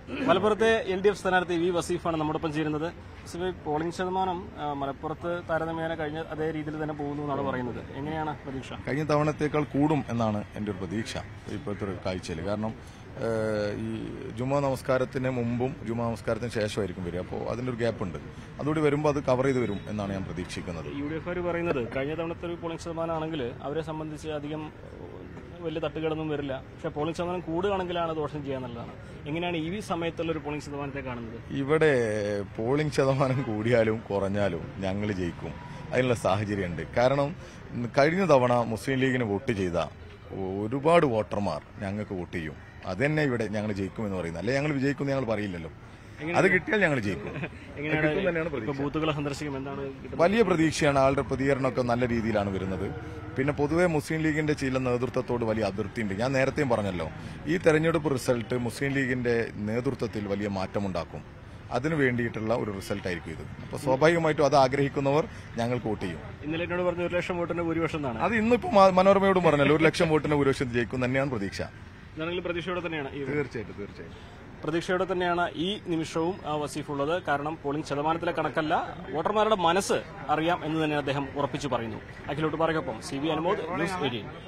മലപ്പുറത്തെ L D F സ്ഥാനാർത്ഥി V വസീഫാണ് നമ്മോടൊപ്പം ചേരുന്നത് വസീഫ് പോളിംഗ് ശതമാനം ആ, മലപ്പുറത്ത് താരതമ്യേന കഴിഞ്ഞ അതേ രീതിയിൽ തന്നെ പോകുന്നു എന്നാണ് പറയുന്നത് എങ്ങനെയാണ് പ്രതീക്ഷ കഴിഞ്ഞ തവണത്തേക്കാൾ കൂടും എന്നാണ് എൻ്റെ ഒരു പ്രതീക്ഷ ഇപ്പോഴത്തെ ഒരു കാഴ്ചയിൽ കാരണം ഏഹ്, ഈ ജുമാ നമസ്കാരത്തിന് മുമ്പും ജുമാ നമസ്കാരത്തിന് ശേഷമായിരിക്കും വരിക അപ്പോൾ അതിൻ്റെ ഒരു ഗ്യാപ്പ് ഉണ്ട് അതുകൂടി വരുമ്പോൾ അത് കവർ ചെയ്ത് വരും എന്നാണ് ഞാൻ പ്രതീക്ഷിക്കുന്നത് യു ഡി എഫ് പറയുന്നത് കഴിഞ്ഞ തവണത്തെ ഒരു പോളിംഗ് ശതമാനമാണെങ്കിൽ അവരെ സംബന്ധിച്ച് അധികം വലിയ തട്ടുകേടൊന്നും വരില്ല പക്ഷേ പോളിംഗ് ശതമാനം കൂടുകയാണെങ്കിലാണ് ദോഷം ചെയ്യാന്നുള്ളതാണ് എങ്ങനെയാണ് ഈ സമയത്തുള്ള ഒരു പോളിംഗ് ശതമാനത്തെ കാണുന്നത് ഇവിടെ പോളിംഗ് ശതമാനം കൂടിയാലും കുറഞ്ഞാലും ഞങ്ങൾ ജയിക്കും അതിനുള്ള സാഹചര്യമുണ്ട് കാരണം ഉം, കഴിഞ്ഞ തവണ മുസ്ലിം ലീഗിന് വോട്ട് ചെയ്ത ഒരുപാട് വോട്ടർമാർ ഞങ്ങൾക്ക് വോട്ട് ചെയ്യും അതന്നെ ഇവിടെ ഞങ്ങൾ ജയിക്കുമെന്ന് പറയുന്നത് അല്ലെ ഞങ്ങൾ വിജയിക്കുമെന്ന് ഞങ്ങൾ പറയില്ലല്ലോ അത് കിട്ടിയാൽ ഞങ്ങൾ ജയിക്കും എങ്ങനെയാണ് കിട്ടും തന്നെയാണ് പ്രതീക്ഷ. ഇപ്പൊ ബൂത്തുകളെ സന്ദർശിക്കും എന്താണ് കിട്ടുന്നത് വലിയ പ്രതീക്ഷയാണ് ആളുടെ പ്രതികരണമൊക്കെ നല്ല രീതിയിലാണ് വരുന്നത് പിന്നെ പൊതുവെ മുസ്ലിം ലീഗിന്റെ ചില നേതൃത്വത്തോട് വലിയ അതിർത്തിയുണ്ട് ഞാൻ നേരത്തെയും പറഞ്ഞല്ലോ ഈ തെരഞ്ഞെടുപ്പ് റിസൾട്ട് മുസ്ലിം ലീഗിന്റെ നേതൃത്വത്തിൽ വലിയ മാറ്റമുണ്ടാക്കും അതിനു വേണ്ടിയിട്ടുള്ള ഒരു റിസൾട്ട് ആയിരിക്കും ഇത് അപ്പോൾ സ്വാഭാവികമായിട്ടും അത് ആഗ്രഹിക്കുന്നവർ ഞങ്ങൾക്ക് വോട്ട് ചെയ്യും ഇന്നലെ എന്നോട് പറഞ്ഞ ഒരു ലക്ഷം വോട്ടിന്റെ ഭൂരിപക്ഷം എന്നാണ് അത് ഇന്നിപ്പോ മ- മനോരമയോടും പറഞ്ഞല്ലോ ഒരു ലക്ഷം വോട്ടിന് ഭൂരിപക്ഷം ജയിക്കും തന്നെയാണ് പ്രതീക്ഷ ഇതാണെങ്കിൽ പ്രതീക്ഷയോടെ തന്നെയാണ് ഈ തീർച്ചയായിട്ടും തീർച്ചയായിട്ടും പ്രതീക്ഷയോടെ തന്നെയാണ് ഈ നിമിഷവും ആ, വസീഫ് ഉള്ളത് കാരണം പോളിംഗ് ശതമാനത്തിലെ കണക്കല്ല വോട്ടർമാരുടെ മനസ്സ് അറിയാം എന്ന് തന്നെ അദ്ദേഹം ഉറപ്പിച്ചു പറയുന്നു അഖിലോട്ട് പറയൊപ്പം C V Anumod news eighteen